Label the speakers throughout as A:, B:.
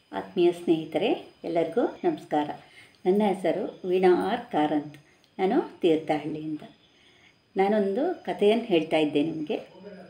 A: ಆತ್ಮೀಯ ಸ್ನೇಹಿತರೆ ಎಲ್ಲರಿಗೂ ನಮಸ್ಕಾರ ನನ್ನ ಹೆಸರು ವೀಣಾ ಆರ್ ಕಾರಂತ್ ನಾನು ತೀರ್ಥಹಳ್ಳಿಯಿಂದ ನಾನೊಂದು ಕಥೆಯನ್ನು ಹೇಳ್ತಾ ಇದ್ದೆ ನಿಮಗೆ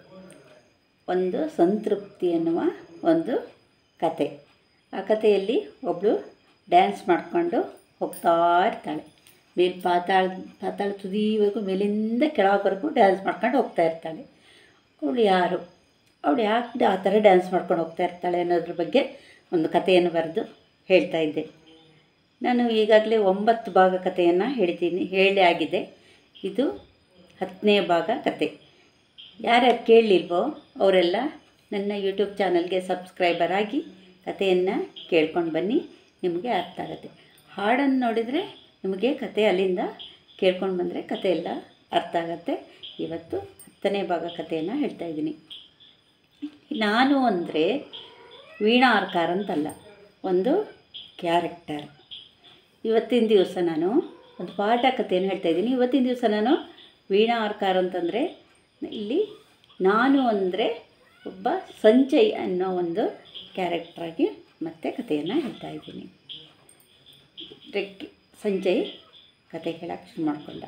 A: ಒಂದು ಸಂತೃಪ್ತಿ ಎನ್ನುವ ಒಂದು ಕತೆ ಆ ಕಥೆಯಲ್ಲಿ ಒಬ್ಬಳು ಡ್ಯಾನ್ಸ್ ಮಾಡಿಕೊಂಡು ಹೋಗ್ತಾ ಇರ್ತಾಳೆ ಮೇಲ್ ಪಾತಾಳ ಪಾತಾಳ ತುದಿವರೆಗೂ ಮೇಲಿಂದ ಕೆಳವರೆಗೂ ಡ್ಯಾನ್ಸ್ ಮಾಡ್ಕೊಂಡು ಹೋಗ್ತಾ ಇರ್ತಾಳೆ ಅವಳು ಯಾರು ಅವಳು ಯಾಕೆ ಆ ಥರ ಡ್ಯಾನ್ಸ್ ಮಾಡ್ಕೊಂಡು ಹೋಗ್ತಾ ಇರ್ತಾಳೆ ಅನ್ನೋದ್ರ ಬಗ್ಗೆ ಒಂದು ಕಥೆಯನ್ನು ಬರೆದು ಹೇಳ್ತಾ ಇದ್ದೆ ನಾನು ಈಗಾಗಲೇ ಒಂಬತ್ತು ಭಾಗ ಕಥೆಯನ್ನು ಹೇಳ್ತೀನಿ ಹೇಳಿ ಆಗಿದೆ ಇದು ಹತ್ತನೇ ಭಾಗ ಕತೆ ಯಾರ್ಯಾರು ಕೇಳಲಿಲ್ವೋ ಅವರೆಲ್ಲ ನನ್ನ ಯೂಟ್ಯೂಬ್ ಚಾನಲ್ಗೆ ಸಬ್ಸ್ಕ್ರೈಬರ್ ಆಗಿ ಕಥೆಯನ್ನು ಕೇಳ್ಕೊಂಡು ಬನ್ನಿ ನಿಮಗೆ ಅರ್ಥ ಆಗುತ್ತೆ ಹಾಡನ್ನು ನೋಡಿದರೆ ನಿಮಗೆ ಕತೆ ಅಲ್ಲಿಂದ ಕೇಳ್ಕೊಂಡು ಬಂದರೆ ಕತೆ ಎಲ್ಲ ಅರ್ಥ ಆಗುತ್ತೆ ಇವತ್ತು ಹತ್ತನೇ ಭಾಗ ಕಥೆಯನ್ನು ಹೇಳ್ತಾ ಇದ್ದೀನಿ ನಾನು ಅಂದರೆ ವೀಣಾ ಆರ್ಕಾರ್ ಅಂತಲ್ಲ ಒಂದು ಕ್ಯಾರೆಕ್ಟರ್ ಇವತ್ತಿನ ದಿವಸ ನಾನು ಒಂದು ಪಾಠ ಕಥೆಯನ್ನು ಹೇಳ್ತಾ ಇದ್ದೀನಿ ಇವತ್ತಿನ ದಿವಸ ನಾನು ವೀಣಾ ಆರ್ಕಾರ್ ಅಂತಂದರೆ ಇಲ್ಲಿ ನಾನು ಅಂದರೆ ಒಬ್ಬ ಸಂಜಯ್ ಅನ್ನೋ ಒಂದು ಕ್ಯಾರೆಕ್ಟ್ರಾಗಿ ಮತ್ತೆ ಕಥೆಯನ್ನು ಹೇಳ್ತಾ ಇದ್ದೀನಿ ರೆಕ್ಕೆ ಸಂಜಯ್ ಕತೆ ಹೇಳಕ್ಕೆ ಶುರು ಮಾಡಿಕೊಂಡ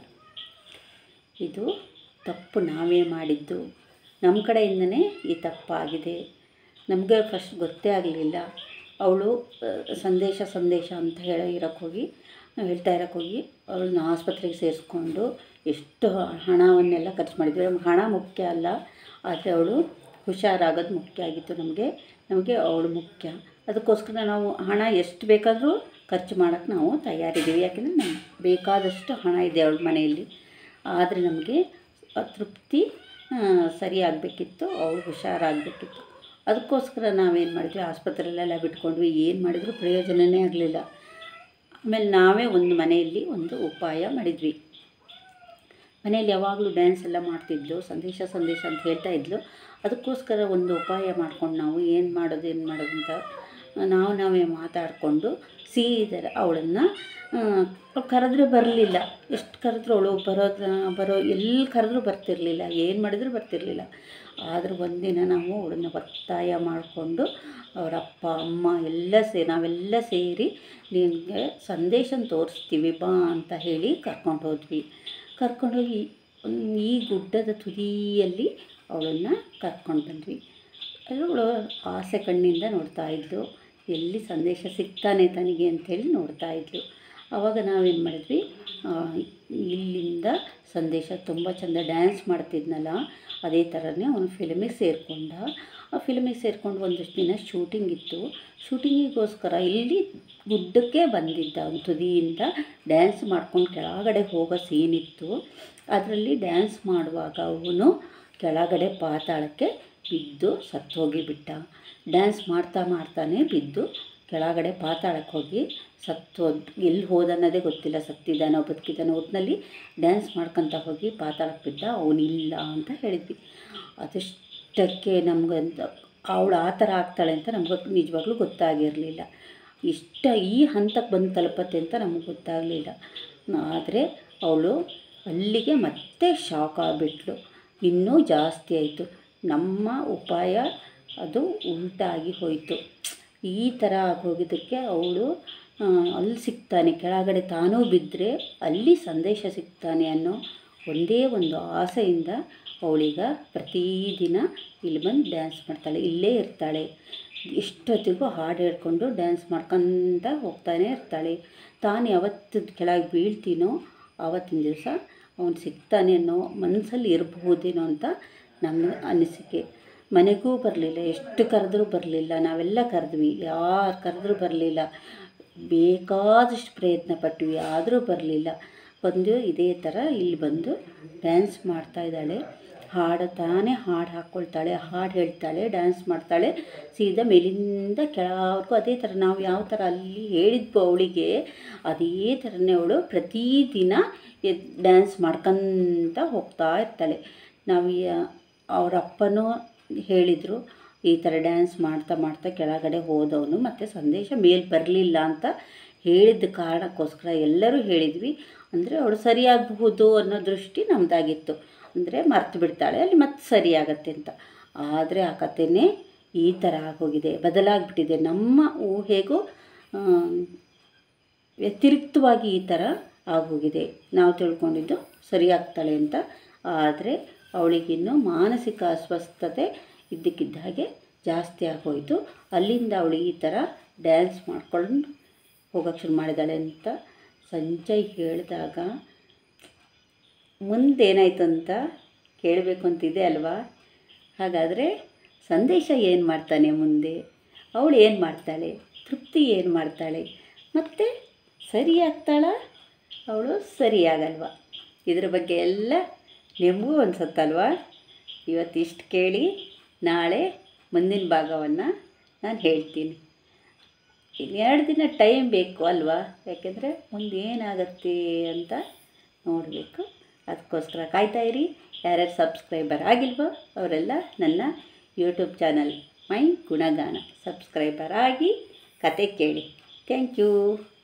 A: ಇದು ತಪ್ಪು ನಾವೇ ಮಾಡಿದ್ದು ನಮ್ಮ ಕಡೆಯಿಂದನೇ ಈ ತಪ್ಪಾಗಿದೆ ನಮಗೆ ಫಸ್ಟ್ ಗೊತ್ತೇ ಆಗಲಿಲ್ಲ ಅವಳು ಸಂದೇಶ ಸಂದೇಶ ಅಂತ ಹೇಳಿ ಇರೋಕ್ಕೆ ಹೋಗಿ ಹೇಳ್ತಾ ಇರೋಕ್ಕೆ ಹೋಗಿ ಅವಳನ್ನ ಆಸ್ಪತ್ರೆಗೆ ಸೇರಿಸ್ಕೊಂಡು ಎಷ್ಟು ಹಣವನ್ನೆಲ್ಲ ಖರ್ಚು ಮಾಡಿದ್ವಿ ನಮ್ಗೆ ಹಣ ಮುಖ್ಯ ಅಲ್ಲ ಆದರೆ ಅವಳು ಹುಷಾರಾಗೋದು ಮುಖ್ಯ ಆಗಿತ್ತು ನಮಗೆ ನಮಗೆ ಅವಳು ಮುಖ್ಯ ಅದಕ್ಕೋಸ್ಕರ ನಾವು ಹಣ ಎಷ್ಟು ಬೇಕಾದರೂ ಖರ್ಚು ಮಾಡೋಕ್ಕೆ ನಾವು ತಯಾರಿದ್ದೀವಿ ಯಾಕೆಂದರೆ ನಮ್ಗೆ ಬೇಕಾದಷ್ಟು ಹಣ ಇದೆ ಅವಳ ಮನೆಯಲ್ಲಿ ಆದರೆ ನಮಗೆ ತೃಪ್ತಿ ಸರಿಯಾಗಬೇಕಿತ್ತು ಅವಳು ಹುಷಾರಾಗಬೇಕಿತ್ತು ಅದಕ್ಕೋಸ್ಕರ ನಾವೇನು ಮಾಡಿದ್ವಿ ಆಸ್ಪತ್ರೆಯಲ್ಲೆಲ್ಲ ಬಿಟ್ಕೊಂಡ್ವಿ ಏನು ಮಾಡಿದರೂ ಪ್ರಯೋಜನವೇ ಆಗಲಿಲ್ಲ ಆಮೇಲೆ ನಾವೇ ಒಂದು ಮನೆಯಲ್ಲಿ ಒಂದು ಉಪಾಯ ಮಾಡಿದ್ವಿ ಮನೆಯಲ್ಲಿ ಯಾವಾಗಲೂ ಡ್ಯಾನ್ಸ್ ಎಲ್ಲ ಮಾಡ್ತಿದ್ಲು ಸಂದೇಶ ಸಂದೇಶ ಅಂತ ಹೇಳ್ತಾ ಇದ್ಲು ಅದಕ್ಕೋಸ್ಕರ ಒಂದು ಉಪಾಯ ಮಾಡ್ಕೊಂಡು ನಾವು ಏನು ಮಾಡೋದು ಏನು ಮಾಡೋದು ಅಂತ ನಾವು ನಾವೇ ಮಾತಾಡಿಕೊಂಡು ಸೀದರ ಅವಳನ್ನು ಕರೆದ್ರೆ ಬರಲಿಲ್ಲ ಎಷ್ಟು ಕರೆದ್ರೂ ಅವಳು ಬರೋದು ಬರೋ ಎಲ್ಲಿ ಕರೆದ್ರೂ ಬರ್ತಿರಲಿಲ್ಲ ಏನು ಮಾಡಿದರೂ ಬರ್ತಿರಲಿಲ್ಲ ಆದರೂ ಒಂದಿನ ನಾವು ಅವಳನ್ನ ಒತ್ತಾಯ ಮಾಡಿಕೊಂಡು ಅವರ ಅಪ್ಪ ಅಮ್ಮ ಎಲ್ಲ ಸೇ ನಾವೆಲ್ಲ ಸೇರಿ ನಿನಗೆ ಸಂದೇಶನ ತೋರಿಸ್ತೀವಿ ಬಾ ಅಂತ ಹೇಳಿ ಕರ್ಕೊಂಡು ಹೋದ್ವಿ ಕರ್ಕೊಂಡೋಗಿ ಈ ಗುಡ್ಡದ ತುದಿಯಲ್ಲಿ ಅವಳನ್ನು ಕರ್ಕೊಂಡು ಬಂದ್ವಿ ಅವಳು ಆಸೆ ಕಣ್ಣಿಂದ ನೋಡ್ತಾ ಇದ್ಲು ಎಲ್ಲಿ ಸಂದೇಶ ಸಿಗ್ತಾನೆ ತನಗೆ ಅಂಥೇಳಿ ನೋಡ್ತಾ ಇದ್ಲು ಆವಾಗ ನಾವೇನು ಮಾಡಿದ್ವಿ ಇಲ್ಲಿಂದ ಸಂದೇಶ ತುಂಬ ಚೆಂದ ಡ್ಯಾನ್ಸ್ ಮಾಡ್ತಿದ್ನಲ್ಲ ಅದೇ ಥರನೇ ಅವನು ಫಿಲ್ಮಿಗೆ ಸೇರಿಕೊಂಡ ಆ ಫಿಲ್ಮಿಗೆ ಸೇರಿಕೊಂಡು ಒಂದಷ್ಟು ದಿನ ಶೂಟಿಂಗ್ ಇತ್ತು ಶೂಟಿಂಗಿಗೋಸ್ಕರ ಇಲ್ಲಿ ಗುಡ್ಡಕ್ಕೆ ಬಂದಿದ್ದ ಅವನು ತುದಿಯಿಂದ ಡ್ಯಾನ್ಸ್ ಮಾಡ್ಕೊಂಡು ಕೆಳಗಡೆ ಹೋಗೋ ಸೀನ್ ಇತ್ತು ಅದರಲ್ಲಿ ಡ್ಯಾನ್ಸ್ ಮಾಡುವಾಗ ಅವನು ಕೆಳಗಡೆ ಪಾತಾಳಕ್ಕೆ ಬಿದ್ದು ಸತ್ತೋಗಿಬಿಟ್ಟ ಡ್ಯಾನ್ಸ್ ಮಾಡ್ತಾ ಮಾಡ್ತಾನೆ ಬಿದ್ದು ಕೆಳಗಡೆ ಪಾತಾಳಕ್ಕೆ ಹೋಗಿ ಸತ್ತೋದ್ ಎಲ್ಲಿ ಹೋದನ್ನೋದೇ ಗೊತ್ತಿಲ್ಲ ಸತ್ತಿದ್ದಾನೋ ಬದುಕಿದ್ದಾನೋ ಒಟ್ಟಿನಲ್ಲಿ ಡ್ಯಾನ್ಸ್ ಮಾಡ್ಕೊತ ಹೋಗಿ ಪಾತಾಳಕ್ಕೆ ಬಿದ್ದ ಅವನಿಲ್ಲ ಅಂತ ಹೇಳಿದ್ವಿ ಅದಷ್ಟಕ್ಕೆ ನಮಗಂತ ಅವಳು ಆ ಥರ ಆಗ್ತಾಳೆ ಅಂತ ನಮ್ಗೆ ನಿಜವಾಗ್ಲೂ ಗೊತ್ತಾಗಿರಲಿಲ್ಲ ಇಷ್ಟ ಈ ಹಂತಕ್ಕೆ ಬಂದು ತಲುಪತ್ತೆ ಅಂತ ನಮಗೆ ಗೊತ್ತಾಗಲಿಲ್ಲ ಆದರೆ ಅವಳು ಅಲ್ಲಿಗೆ ಮತ್ತೆ ಶಾಕ್ ಆಗಿಬಿಟ್ಲು ಇನ್ನೂ ಜಾಸ್ತಿ ಆಯಿತು ನಮ್ಮ ಉಪಾಯ ಅದು ಉಲ್ಟಾಗಿ ಹೋಯಿತು ಈ ಥರ ಆಗೋಗಿದ್ದಕ್ಕೆ ಅವಳು ಅಲ್ಲಿ ಸಿಗ್ತಾನೆ ಕೆಳಗಡೆ ತಾನೂ ಬಿದ್ದರೆ ಅಲ್ಲಿ ಸಂದೇಶ ಸಿಗ್ತಾನೆ ಅನ್ನೋ ಒಂದೇ ಒಂದು ಆಸೆಯಿಂದ ಅವಳೀಗ ಪ್ರತಿದಿನ ಇಲ್ಲಿ ಬಂದು ಡ್ಯಾನ್ಸ್ ಮಾಡ್ತಾಳೆ ಇಲ್ಲೇ ಇರ್ತಾಳೆ ಎಷ್ಟೊತ್ತಿಗೂ ಹಾಡು ಹೇಳ್ಕೊಂಡು ಡ್ಯಾನ್ಸ್ ಮಾಡ್ಕೊತ ಹೋಗ್ತಾನೆ ಇರ್ತಾಳೆ ತಾನು ಯಾವತ್ತು ಕೆಳಗೆ ಬೀಳ್ತೀನೋ ಆವತ್ತಿನ ದಿವಸ ಅವನು ಸಿಗ್ತಾನೆ ಅನ್ನೋ ಮನಸ್ಸಲ್ಲಿ ಇರಬಹುದೇನೋ ಅಂತ ನಮ್ಮ ಅನಿಸಿಕೆ ಮನೆಗೂ ಬರಲಿಲ್ಲ ಎಷ್ಟು ಕರೆದ್ರೂ ಬರಲಿಲ್ಲ ನಾವೆಲ್ಲ ಕರೆದ್ವಿ ಯಾರು ಕರೆದ್ರೂ ಬರಲಿಲ್ಲ ಬೇಕಾದಷ್ಟು ಪ್ರಯತ್ನ ಪಟ್ವಿ ಆದರೂ ಬರಲಿಲ್ಲ ಬಂದು ಇದೇ ಥರ ಇಲ್ಲಿ ಬಂದು ಡ್ಯಾನ್ಸ್ ಮಾಡ್ತಾ ಇದ್ದಾಳೆ ಹಾಡು ತಾನೇ ಹಾಡು ಹಾಕ್ಕೊಳ್ತಾಳೆ ಹಾಡು ಹೇಳ್ತಾಳೆ ಡ್ಯಾನ್ಸ್ ಮಾಡ್ತಾಳೆ ಸೀದಾ ಮೇಲಿಂದ ಕೆಳವರೆಗೂ ಅದೇ ಥರ ನಾವು ಯಾವ ಥರ ಅಲ್ಲಿ ಹೇಳಿದ್ವು ಅವಳಿಗೆ ಅದೇ ಥರನೇ ಅವಳು ಪ್ರತಿದಿನ ಡ್ಯಾನ್ಸ್ ಮಾಡ್ಕೊತ ಹೋಗ್ತಾ ಇರ್ತಾಳೆ ನಾವು ಅವ್ರ ಅಪ್ಪನೂ ಹೇಳಿದರು ಈ ಥರ ಡ್ಯಾನ್ಸ್ ಮಾಡ್ತಾ ಮಾಡ್ತಾ ಕೆಳಗಡೆ ಹೋದವನು ಮತ್ತು ಸಂದೇಶ ಮೇಲೆ ಬರಲಿಲ್ಲ ಅಂತ ಹೇಳಿದ್ದ ಕಾರಣಕ್ಕೋಸ್ಕರ ಎಲ್ಲರೂ ಹೇಳಿದ್ವಿ ಅಂದರೆ ಅವಳು ಸರಿಯಾಗಬಹುದು ಅನ್ನೋ ದೃಷ್ಟಿ ನಮ್ಮದಾಗಿತ್ತು ಅಂದರೆ ಮರ್ತು ಬಿಡ್ತಾಳೆ ಅಲ್ಲಿ ಮತ್ತೆ ಸರಿಯಾಗತ್ತೆ ಅಂತ ಆದರೆ ಆ ಕಥೆನೇ ಈ ಥರ ಆಗೋಗಿದೆ ಬದಲಾಗ್ಬಿಟ್ಟಿದೆ ನಮ್ಮ ಊಹೆಗೂ ಆ, ವ್ಯತಿರಿಕ್ತವಾಗಿ ಈ ಥರ ಆಗೋಗಿದೆ ನಾವು ತಿಳ್ಕೊಂಡಿದ್ದು ಸರಿಯಾಗ್ತಾಳೆ ಅಂತ ಆದರೆ ಅವಳಿಗಿನ್ನೂ ಮಾನಸಿಕ ಅಸ್ವಸ್ಥತೆ ಇದ್ದಕ್ಕಿದ್ದ ಹಾಗೆ ಜಾಸ್ತಿ ಆಗೋಯಿತು ಅಲ್ಲಿಂದ ಅವಳು ಈ ಥರ ಡ್ಯಾನ್ಸ್ ಮಾಡ್ಕೊಂಡು ಹೋಗೋಕ್ಕೆ ಶುರು ಮಾಡಿದಾಳೆ ಅಂತ ಸಂಜಯ್ ಹೇಳಿದಾಗ ಮುಂದೇನಾಯ್ತು ಅಂತ ಕೇಳಬೇಕು ಅಂತಿದೆ ಅಲ್ವಾ ಹಾಗಾದರೆ ಸಂದೇಶ ಏನು ಮಾಡ್ತಾನೆ ಮುಂದೆ ಅವಳು ಏನು ಮಾಡ್ತಾಳೆ ತೃಪ್ತಿ ಏನು ಮಾಡ್ತಾಳೆ ಮತ್ತು ಸರಿಯಾಗ್ತಾಳ ಅವಳು ಸರಿಯಾಗಲ್ವ ಇದ್ರ ಬಗ್ಗೆ ಎಲ್ಲ ನಿಮಗೂ ಅನ್ಸುತ್ತಲ್ವಾ ಇವತ್ತಿಷ್ಟು ಕೇಳಿ ನಾಳೆ ಮುಂದಿನ ಭಾಗವನ್ನು ನಾನು ಹೇಳ್ತೀನಿ ಎರಡು ದಿನ ಟೈಮ್ ಬೇಕು ಅಲ್ವಾ ಯಾಕೆಂದರೆ ಮುಂದೆ ಏನಾಗತ್ತೆ ಅಂತ ನೋಡಬೇಕು ಅದಕ್ಕೋಸ್ಕರ ಕಾಯ್ತಾ ಇರಿ ಯಾರ್ಯಾರು ಸಬ್ಸ್ಕ್ರೈಬರ್ ಆಗಿಲ್ವೋ ಅವರೆಲ್ಲ ನನ್ನ ಯೂಟ್ಯೂಬ್ ಚಾನಲ್ ಮೈ ಗುಣಗಾನ ಸಬ್ಸ್ಕ್ರೈಬರ್ ಆಗಿ ಕತೆ ಕೇಳಿ ಥ್ಯಾಂಕ್ ಯು